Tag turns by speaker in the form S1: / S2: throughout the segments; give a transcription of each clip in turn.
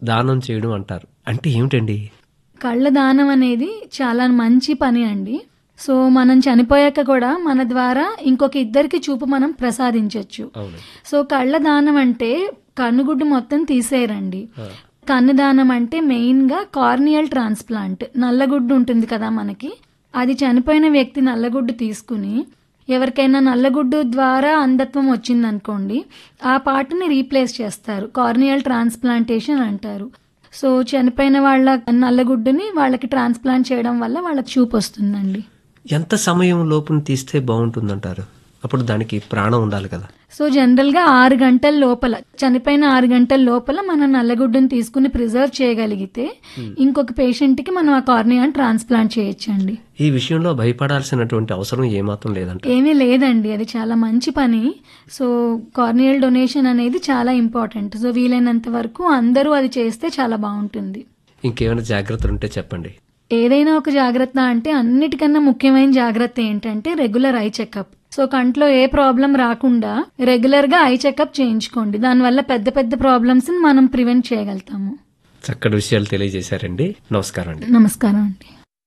S1: దానం చేయడం అంటారు అంటే ఏమిటండి
S2: కళ్ళ దానం అనేది చాలా మంచి పని అండి సో మనం చనిపోయాక కూడా మన ద్వారా ఇంకొక ఇద్దరికి చూపు మనం ప్రసాదించవచ్చు
S1: అవును
S2: సో కళ్ళ దానం అంటే కన్నుగుడ్డు మొత్తం తీసేయరండి కన్ను దానం అంటే మెయిన్గా కార్నియల్ ట్రాన్స్ప్లాంట్ నల్లగుడ్డు ఉంటుంది కదా మనకి అది చనిపోయిన వ్యక్తి నల్లగుడ్డు తీసుకుని ఎవరికైనా నల్లగుడ్డు ద్వారా అంధత్వం వచ్చిందనుకోండి ఆ పార్ట్ని రీప్లేస్ చేస్తారు కార్నియల్ ట్రాన్స్ప్లాంటేషన్ అంటారు సో చనిపోయిన వాళ్ళ నల్లగుడ్డుని వాళ్ళకి ట్రాన్స్ప్లాంట్ చేయడం వల్ల వాళ్ళకి చూపు వస్తుందండి
S1: ఎంత సమయం లోపున తీస్తే బాగుంటుందంటారు అప్పుడు దానికి ప్రాణం ఉండాలి కదా
S2: సో జనరల్గా ఆరు గంటల లోపల చనిపోయిన ఆరు గంటల లోపల మనం నల్లగుడ్డుని తీసుకుని ప్రిజర్వ్ చేయగలిగితే ఇంకొక పేషెంట్కి మనం ఆ కార్నియాని ట్రాన్స్ప్లాంట్ చేయొచ్చండి
S1: ఈ విషయంలో భయపడాల్సినటువంటి అవసరం ఏమాత్రం లేదంట
S2: ఏమీ లేదండి అది చాలా మంచి పని సో కార్నియల్ డొనేషన్ అనేది చాలా ఇంపార్టెంట్ సో వీలైనంత వరకు అందరూ అది చేస్తే చాలా బాగుంటుంది
S1: ఇంకేమైనా జాగ్రత్తలు ఉంటే చెప్పండి
S2: ఏదైనా ఒక జాగ్రత్త అంటే అన్నిటికన్నా ముఖ్యమైన జాగ్రత్త ఏంటంటే రెగ్యులర్ ఐ చెకప్ సో కంట్లో ఏ ప్రాబ్లం రాకుండా రెగ్యులర్ గా ఐ చెకప్ చేయించుకోండి దానివల్ల పెద్ద పెద్ద ప్రాబ్లమ్స్ మనం ప్రివెంట్ చేయగలుగుతాము
S1: చక్కటి విషయాలు తెలియజేశారండి నమస్కారం అండి
S2: నమస్కారం అండి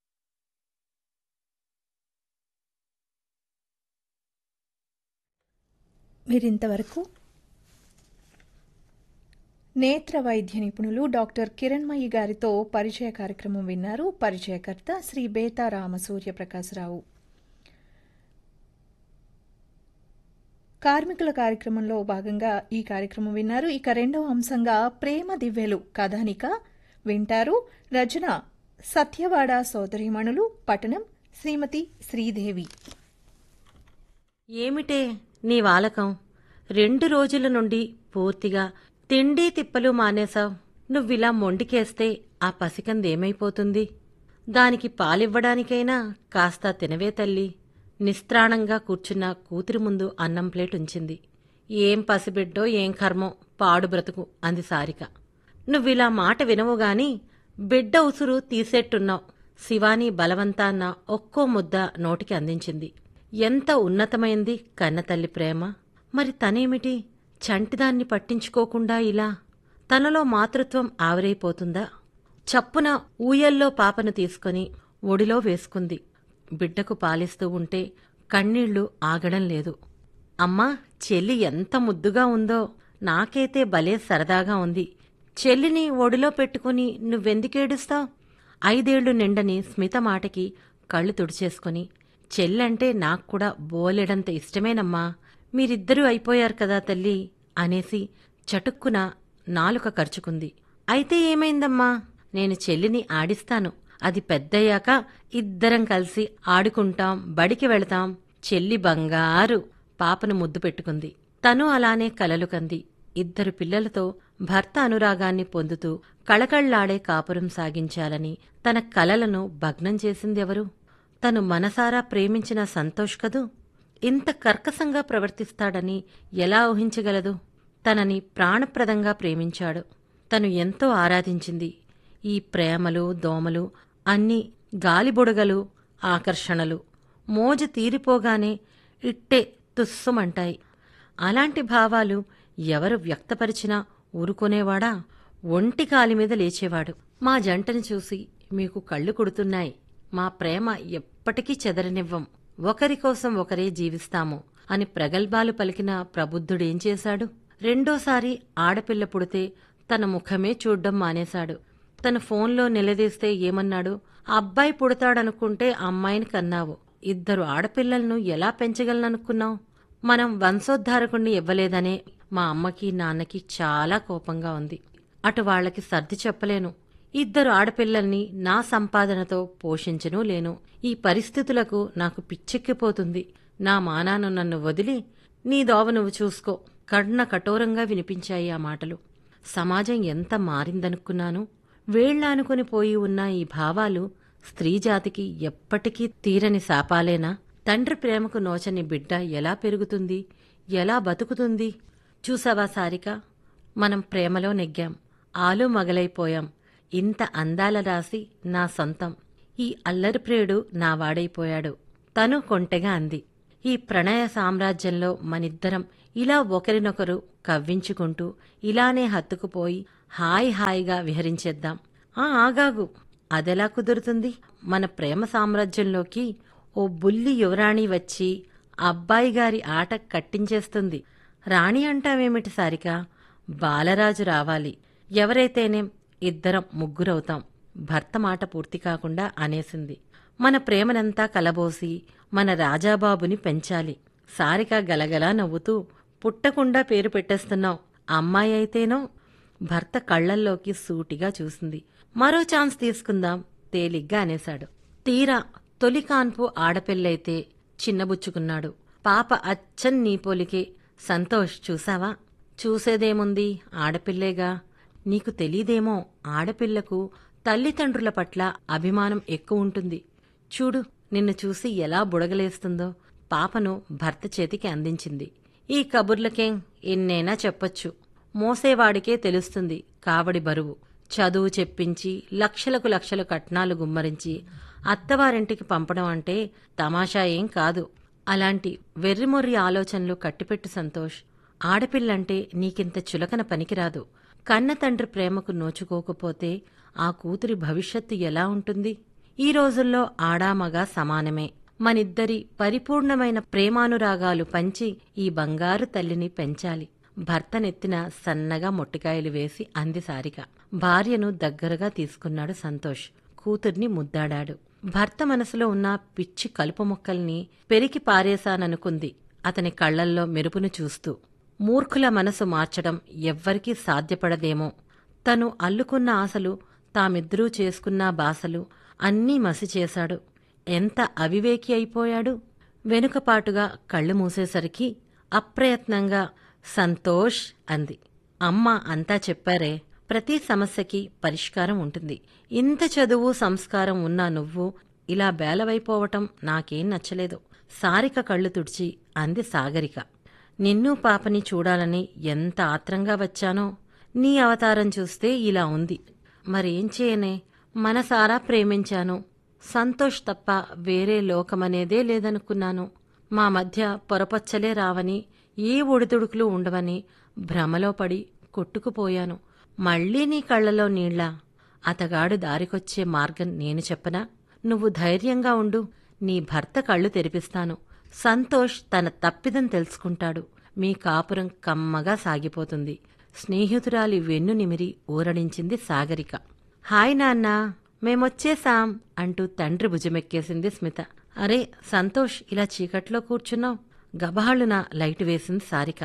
S3: మీరింతవరకు నేత్ర వైద్య నిపుణులు డాక్టర్ కిరణ్మయి గారితో పరిచయ కార్యక్రమం విన్నారు పరిచయకర్త శ్రీ బేతా రామసూర్య ప్రకాశరావు కార్మికుల కార్యక్రమంలో భాగంగా ఈ కార్యక్రమం విన్నారు ఇక రెండవ అంశంగా ప్రేమ దివ్యలు కథానిక వింటారు రచన సత్యవాడ సోదరిమణులు పట్టణం శ్రీమతి శ్రీదేవి
S4: ఏమిటే నీ వాలకం రెండు రోజుల నుండి పూర్తిగా తిండి తిప్పలు మానేశావు నువ్విలా మొండికేస్తే ఆ పసికందేమైపోతుంది దానికి పాలివ్వడానికైనా కాస్త తినవే తల్లి నిస్త్రాణంగా కూర్చున్న కూతురి ముందు అన్నం ప్లేట్ ఉంచింది ఏం పసిబిడ్డో ఏం కర్మో పాడు బ్రతుకు అంది సారిక నువ్విలా మాట వినవు గాని బిడ్డ ఉసురు తీసేట్టున్నావు శివాని బలవంతాన్న ఒక్కో ముద్ద నోటికి అందించింది ఎంత ఉన్నతమైంది కన్నతల్లి ప్రేమ మరి తనేమిటి చంటిదాన్ని పట్టించుకోకుండా ఇలా తనలో మాతృత్వం ఆవిరైపోతుందా చప్పున ఊయల్లో పాపను తీసుకొని ఒడిలో వేసుకుంది బిడ్డకు పాలిస్తూ ఉంటే కన్నీళ్లు ఆగడం లేదు అమ్మా చెల్లి ఎంత ముద్దుగా ఉందో నాకైతే భలే సరదాగా ఉంది చెల్లిని ఒడిలో పెట్టుకుని నువ్వెందుకేడుస్తావు ఐదేళ్లు నిండని స్మిత మాటకి కళ్ళు తుడిచేసుకుని చెల్లంటే నాకు కూడా బోలెడంత ఇష్టమేనమ్మా మీరిద్దరూ అయిపోయారు కదా తల్లి అనేసి చటుక్కున నాలుక ఖర్చుకుంది అయితే ఏమైందమ్మా నేను చెల్లిని ఆడిస్తాను అది పెద్దయ్యాక ఇద్దరం కలిసి ఆడుకుంటాం బడికి వెళతాం చెల్లి బంగారు పాపను ముద్దు పెట్టుకుంది తను అలానే కలలు కంది ఇద్దరు పిల్లలతో భర్త అనురాగాన్ని పొందుతూ కళకళ్లాడే కాపురం సాగించాలని తన కలలను భగ్నం చేసిందెవరు తను మనసారా ప్రేమించిన సంతోష్ కదూ ఇంత కర్కశంగా ప్రవర్తిస్తాడని ఎలా ఊహించగలదు తనని ప్రాణప్రదంగా ప్రేమించాడు తను ఎంతో ఆరాధించింది ఈ ప్రేమలు దోమలు అన్నీ గాలిబుడగలు ఆకర్షణలు మోజు తీరిపోగానే ఇట్టే తుస్సుమంటాయి అలాంటి భావాలు ఎవరు వ్యక్తపరిచినా ఊరుకునేవాడా ఒంటి కాలి మీద లేచేవాడు మా జంటని చూసి మీకు కళ్ళు కుడుతున్నాయి మా ప్రేమ ఎప్పటికీ చెదరనివ్వం ఒకరి కోసం ఒకరే జీవిస్తాము అని ప్రగల్భాలు పలికిన ప్రబుద్ధుడేం చేశాడు రెండోసారి ఆడపిల్ల పుడితే తన ముఖమే చూడ్డం మానేశాడు తన ఫోన్లో నిలదీస్తే ఏమన్నాడు అబ్బాయి పుడతాడనుకుంటే అమ్మాయిని కన్నావు ఇద్దరు ఆడపిల్లలను ఎలా పెంచగలననుకున్నావు మనం వంశోద్ధారకుణ్ణి ఇవ్వలేదనే మా అమ్మకి నాన్నకి చాలా కోపంగా ఉంది అటు వాళ్ళకి సర్ది చెప్పలేను ఇద్దరు ఆడపిల్లల్ని నా సంపాదనతో పోషించనూ లేను ఈ పరిస్థితులకు నాకు పిచ్చెక్కిపోతుంది నా మానాను నన్ను వదిలి నీ దోవ నువ్వు చూసుకో కర్ణ కఠోరంగా వినిపించాయి ఆ మాటలు సమాజం ఎంత మారిందనుకున్నాను వేళ్లానుకుని పోయి ఉన్న ఈ భావాలు స్త్రీజాతికి ఎప్పటికీ తీరని శాపాలేనా తండ్రి ప్రేమకు నోచని బిడ్డ ఎలా పెరుగుతుంది ఎలా బతుకుతుంది చూసావా సారిక మనం ప్రేమలో నెగ్గాం ఆలు మగలైపోయాం ఇంత అందాల రాసి నా సొంతం ఈ అల్లరి ప్రియుడు నా వాడైపోయాడు తను కొంటెగా అంది ఈ ప్రణయ సామ్రాజ్యంలో మనిద్దరం ఇలా ఒకరినొకరు కవ్వించుకుంటూ ఇలానే హత్తుకుపోయి హాయ్ హాయిగా విహరించేద్దాం ఆ ఆగాగు అదెలా కుదురుతుంది మన ప్రేమ సామ్రాజ్యంలోకి ఓ బుల్లి యువరాణి వచ్చి అబ్బాయి గారి ఆట కట్టించేస్తుంది రాణి అంటావేమిటి సారిక బాలరాజు రావాలి ఎవరైతేనేం ఇద్దరం ముగ్గురవుతాం భర్త మాట పూర్తి కాకుండా అనేసింది మన ప్రేమనంతా కలబోసి మన రాజాబాబుని పెంచాలి సారిక గలగలా నవ్వుతూ పుట్టకుండా పేరు పెట్టేస్తున్నావు అమ్మాయి అయితేనో భర్త కళ్ళల్లోకి సూటిగా చూసింది మరో ఛాన్స్ తీసుకుందాం తేలిగ్గా అనేశాడు తీరా తొలి కాన్పు ఆడపిల్లైతే చిన్నబుచ్చుకున్నాడు పాప అచ్చన్ నీ పోలికే సంతోష్ చూసావా చూసేదేముంది ఆడపిల్లేగా నీకు తెలీదేమో ఆడపిల్లకు తల్లిదండ్రుల పట్ల అభిమానం ఎక్కువ ఉంటుంది చూడు నిన్ను చూసి ఎలా బుడగలేస్తుందో పాపను భర్త చేతికి అందించింది ఈ కబుర్లకేం ఎన్నైనా చెప్పొచ్చు మోసేవాడికే తెలుస్తుంది కావడి బరువు చదువు చెప్పించి లక్షలకు లక్షలు కట్నాలు గుమ్మరించి అత్తవారింటికి పంపడం అంటే తమాషా ఏం కాదు అలాంటి వెర్రిమొర్రి ఆలోచనలు కట్టిపెట్టు సంతోష్ ఆడపిల్లంటే నీకింత చులకన పనికిరాదు కన్న తండ్రి ప్రేమకు నోచుకోకపోతే ఆ కూతురి భవిష్యత్తు ఎలా ఉంటుంది ఈ రోజుల్లో ఆడామగా సమానమే మనిద్దరి పరిపూర్ణమైన ప్రేమానురాగాలు పంచి ఈ బంగారు తల్లిని పెంచాలి భర్తనెత్తిన సన్నగా మొట్టికాయలు వేసి అంది సారిక భార్యను దగ్గరగా తీసుకున్నాడు సంతోష్ కూతుర్ని ముద్దాడాడు భర్త మనసులో ఉన్న పిచ్చి కలుపు మొక్కల్ని పెరికి పారేశాననుకుంది అతని కళ్లల్లో మెరుపును చూస్తూ మూర్ఖుల మనసు మార్చడం ఎవ్వరికీ సాధ్యపడదేమో తను అల్లుకున్న ఆశలు తామిద్దరూ చేసుకున్న బాసలు అన్నీ మసి చేశాడు ఎంత అవివేకి అయిపోయాడు వెనుకపాటుగా కళ్ళు మూసేసరికి అప్రయత్నంగా సంతోష్ అంది అమ్మ అంతా చెప్పారే ప్రతి సమస్యకి పరిష్కారం ఉంటుంది ఇంత చదువు సంస్కారం ఉన్నా నువ్వు ఇలా బేలవైపోవటం నాకేం నచ్చలేదు సారిక కళ్ళు తుడిచి అంది సాగరిక నిన్ను పాపని చూడాలని ఎంత ఆత్రంగా వచ్చానో నీ అవతారం చూస్తే ఇలా ఉంది మరేం చేయనే మనసారా ప్రేమించాను సంతోష్ తప్ప వేరే లోకమనేదే లేదనుకున్నాను మా మధ్య పొరపచ్చలే రావని ఏ ఒడిదుడుకులు ఉండవని భ్రమలో పడి కొట్టుకుపోయాను మళ్ళీ నీ కళ్ళలో నీళ్ళ అతగాడు దారికొచ్చే మార్గం నేను చెప్పనా నువ్వు ధైర్యంగా ఉండు నీ భర్త కళ్ళు తెరిపిస్తాను సంతోష్ తన తప్పిదం తెలుసుకుంటాడు మీ కాపురం కమ్మగా సాగిపోతుంది స్నేహితురాలి వెన్ను నిమిరి ఊరడించింది సాగరిక హాయ్ నాన్నా మేమొచ్చేసాం అంటూ తండ్రి భుజమెక్కేసింది స్మిత అరే సంతోష్ ఇలా చీకట్లో కూర్చున్నావు గబాళున లైట్ వేసింది సారిక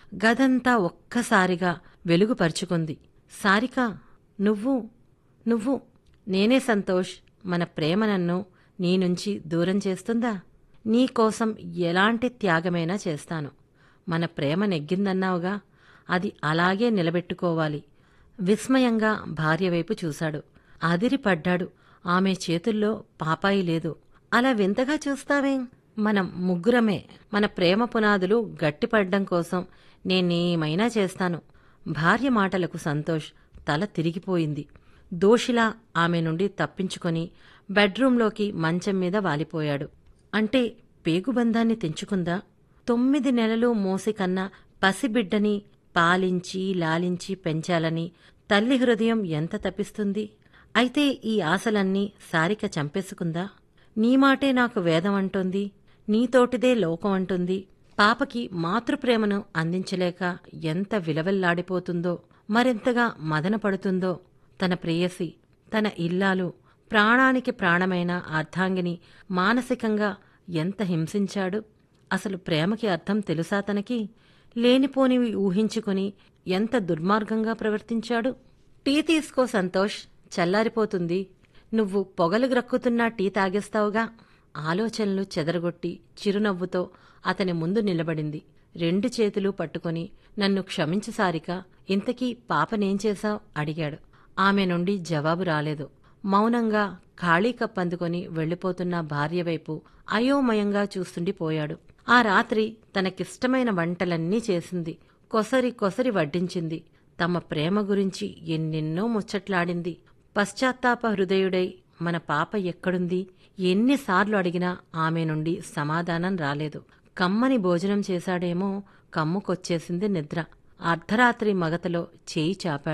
S4: గదంతా ఒక్కసారిగా వెలుగుపరుచుకుంది సారిక నువ్వు నువ్వు నేనే సంతోష్ మన ప్రేమ నన్ను నీ నుంచి దూరం చేస్తుందా నీకోసం ఎలాంటి త్యాగమైనా చేస్తాను మన ప్రేమ నెగ్గిందన్నావుగా అది అలాగే నిలబెట్టుకోవాలి విస్మయంగా భార్య వైపు చూశాడు అదిరిపడ్డాడు ఆమె చేతుల్లో పాపాయి లేదు అలా వింతగా చూస్తావేం మనం ముగ్గురమే మన ప్రేమ పునాదులు గట్టిపడ్డం కోసం నేనేమైనా చేస్తాను భార్య మాటలకు సంతోష్ తల తిరిగిపోయింది దోషిలా ఆమె నుండి తప్పించుకొని బెడ్రూంలోకి మంచం మీద వాలిపోయాడు అంటే పేగుబంధాన్ని తెంచుకుందా తొమ్మిది నెలలు మోసి కన్నా పసిబిడ్డని పాలించి లాలించి పెంచాలని తల్లి హృదయం ఎంత తప్పిస్తుంది అయితే ఈ ఆశలన్నీ సారిక చంపేసుకుందా నీ మాటే నాకు వేదం అంటోంది నీతోటిదే లోకం అంటుంది పాపకి మాతృప్రేమను అందించలేక ఎంత విలవెల్లాడిపోతుందో మరింతగా మదన పడుతుందో తన ప్రేయసి తన ఇల్లాలు ప్రాణానికి ప్రాణమైన అర్ధాంగిని మానసికంగా ఎంత హింసించాడు అసలు ప్రేమకి అర్థం తెలుసా తనకి లేనిపోనివి ఊహించుకుని ఎంత దుర్మార్గంగా ప్రవర్తించాడు టీ తీసుకో సంతోష్ చల్లారిపోతుంది నువ్వు పొగలు గ్రక్కుతున్నా టీ తాగేస్తావుగా ఆలోచనలు చెదరగొట్టి చిరునవ్వుతో అతని ముందు నిలబడింది రెండు చేతులు పట్టుకొని నన్ను క్షమించు సారిక ఇంతకీ పాపనేం చేశావ్ అడిగాడు ఆమె నుండి జవాబు రాలేదు మౌనంగా ఖాళీ కప్ అందుకొని వెళ్లిపోతున్న భార్య వైపు అయోమయంగా చూస్తుండిపోయాడు ఆ రాత్రి తనకిష్టమైన వంటలన్నీ చేసింది కొసరి కొసరి వడ్డించింది తమ ప్రేమ గురించి ఎన్నెన్నో ముచ్చట్లాడింది పశ్చాత్తాప హృదయుడై మన పాప ఎక్కడుంది ఎన్నిసార్లు అడిగినా ఆమె నుండి సమాధానం రాలేదు కమ్మని భోజనం చేశాడేమో కమ్ముకొచ్చేసింది నిద్ర అర్ధరాత్రి మగతలో చేయి చాపాడు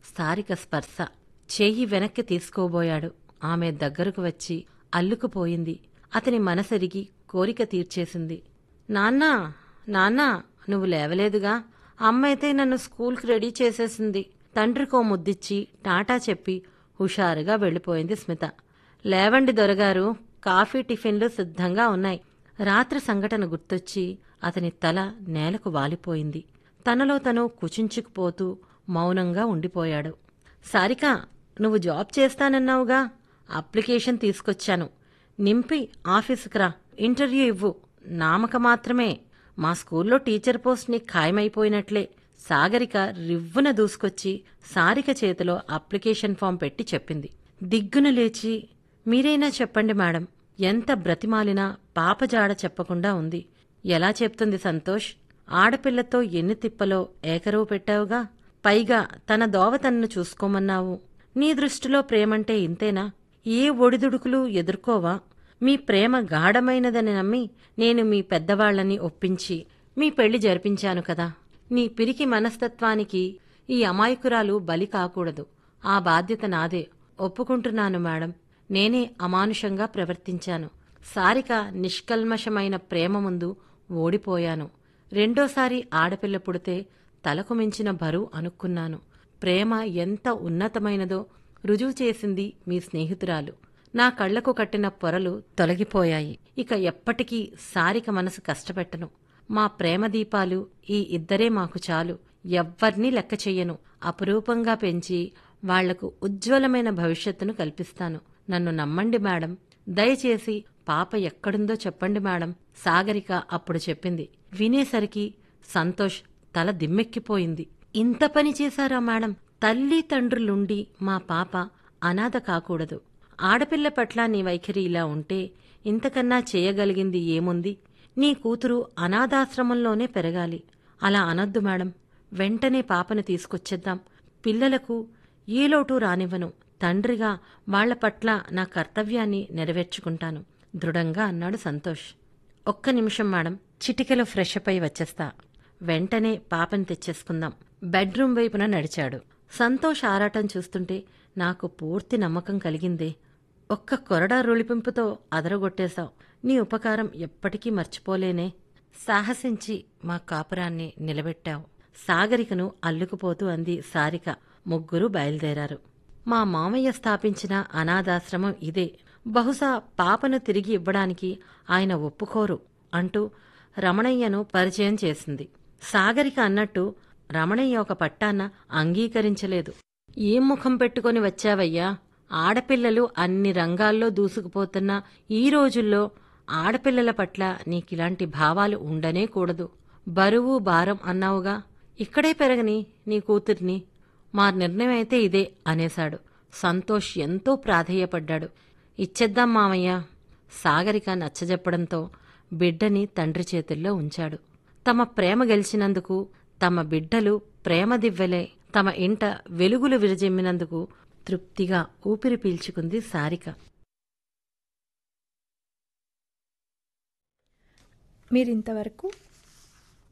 S4: సారిక స్పర్శ చెయ్యి వెనక్కి తీసుకోబోయాడు ఆమె దగ్గరకు వచ్చి అల్లుకుపోయింది అతని మనసెరిగి కోరిక తీర్చేసింది నాన్నా నాన్నా నువ్వు లేవలేదుగా అమ్మైతే నన్ను స్కూల్కి రెడీ చేసేసింది తండ్రికో ముద్దిచ్చి టాటా చెప్పి హుషారుగా వెళ్ళిపోయింది స్మిత లేవండి దొరగారు కాఫీ టిఫిన్లు సిద్ధంగా ఉన్నాయి రాత్రి సంఘటన గుర్తొచ్చి అతని తల నేలకు వాలిపోయింది తనలో తను కుచించుకుపోతూ మౌనంగా ఉండిపోయాడు సారిక నువ్వు జాబ్ చేస్తానన్నావుగా అప్లికేషన్ తీసుకొచ్చాను నింపి ఆఫీసుకు రా ఇంటర్వ్యూ ఇవ్వు నామక మాత్రమే మా స్కూల్లో టీచర్ పోస్ట్ ని ఖాయమైపోయినట్లే సాగరిక రివ్వున దూసుకొచ్చి సారిక చేతిలో అప్లికేషన్ ఫామ్ పెట్టి చెప్పింది దిగ్గున లేచి మీరైనా చెప్పండి మేడం ఎంత బ్రతిమాలినా పాపజాడ చెప్పకుండా ఉంది ఎలా చెప్తుంది సంతోష్ ఆడపిల్లతో ఎన్ని తిప్పలో ఏకరువు పెట్టావుగా పైగా తన దోవ తన్ను చూసుకోమన్నావు నీ దృష్టిలో ప్రేమంటే ఇంతేనా ఏ ఒడిదుడుకులు ఎదుర్కోవా మీ ప్రేమ గాఢమైనదని నమ్మి నేను మీ పెద్దవాళ్లని ఒప్పించి మీ పెళ్లి జరిపించాను కదా నీ పిరికి మనస్తత్వానికి ఈ అమాయకురాలు బలి కాకూడదు ఆ బాధ్యత నాదే ఒప్పుకుంటున్నాను మేడం నేనే అమానుషంగా ప్రవర్తించాను సారిక నిష్కల్మషమైన ప్రేమ ముందు ఓడిపోయాను రెండోసారి ఆడపిల్ల పుడితే తలకు మించిన బరువు అనుకున్నాను ప్రేమ ఎంత ఉన్నతమైనదో రుజువు చేసింది మీ స్నేహితురాలు నా కళ్లకు కట్టిన పొరలు తొలగిపోయాయి ఇక ఎప్పటికీ సారిక మనసు కష్టపెట్టను మా ప్రేమ దీపాలు ఈ ఇద్దరే మాకు చాలు ఎవ్వర్నీ లెక్క చెయ్యను అపురూపంగా పెంచి వాళ్లకు ఉజ్వలమైన భవిష్యత్తును కల్పిస్తాను నన్ను నమ్మండి మేడం దయచేసి పాప ఎక్కడుందో చెప్పండి మేడం సాగరిక అప్పుడు చెప్పింది వినేసరికి సంతోష్ తల దిమ్మెక్కిపోయింది ఇంత పని చేశారా మేడం తల్లి తండ్రులుండి మా పాప అనాథ కాకూడదు ఆడపిల్ల పట్ల నీ వైఖరి ఇలా ఉంటే ఇంతకన్నా చేయగలిగింది ఏముంది నీ కూతురు అనాథాశ్రమంలోనే పెరగాలి అలా అనొద్దు మేడం వెంటనే పాపను తీసుకొచ్చేద్దాం పిల్లలకు ఏ లోటు రానివ్వను తండ్రిగా వాళ్ల పట్ల నా కర్తవ్యాన్ని నెరవేర్చుకుంటాను దృఢంగా అన్నాడు సంతోష్ ఒక్క నిమిషం మేడం చిటికెలో ఫ్రెష్ అప్ అయి వచ్చేస్తా వెంటనే పాపని తెచ్చేసుకుందాం బెడ్రూమ్ వైపున నడిచాడు సంతోష్ ఆరాటం చూస్తుంటే నాకు పూర్తి నమ్మకం కలిగిందే ఒక్క కొరడా రొళిపింపుతో అదరగొట్టేశావు నీ ఉపకారం ఎప్పటికీ మర్చిపోలేనే సాహసించి మా కాపురాన్ని నిలబెట్టావు సాగరికను అల్లుకుపోతూ అంది సారిక ముగ్గురు బయలుదేరారు మా మామయ్య స్థాపించిన అనాథాశ్రమం ఇదే బహుశా పాపను తిరిగి ఇవ్వడానికి ఆయన ఒప్పుకోరు అంటూ రమణయ్యను పరిచయం చేసింది సాగరిక అన్నట్టు రమణయ్య ఒక పట్టాన్న అంగీకరించలేదు ఏం ముఖం పెట్టుకొని వచ్చావయ్యా ఆడపిల్లలు అన్ని రంగాల్లో దూసుకుపోతున్న ఈ రోజుల్లో ఆడపిల్లల పట్ల నీకిలాంటి భావాలు ఉండనే కూడదు బరువు భారం అన్నావుగా ఇక్కడే పెరగని నీ కూతుర్ని మా నిర్ణయం అయితే ఇదే అనేశాడు సంతోష్ ఎంతో ప్రాధేయపడ్డాడు ఇచ్చేద్దాం మామయ్య సాగరిక నచ్చజెప్పడంతో బిడ్డని తండ్రి చేతుల్లో ఉంచాడు తమ ప్రేమ గెలిచినందుకు తమ బిడ్డలు ప్రేమ దివ్వెలే తమ ఇంట వెలుగులు విరజిమ్మినందుకు తృప్తిగా ఊపిరి పీల్చుకుంది సారిక
S3: మీరింతవరకు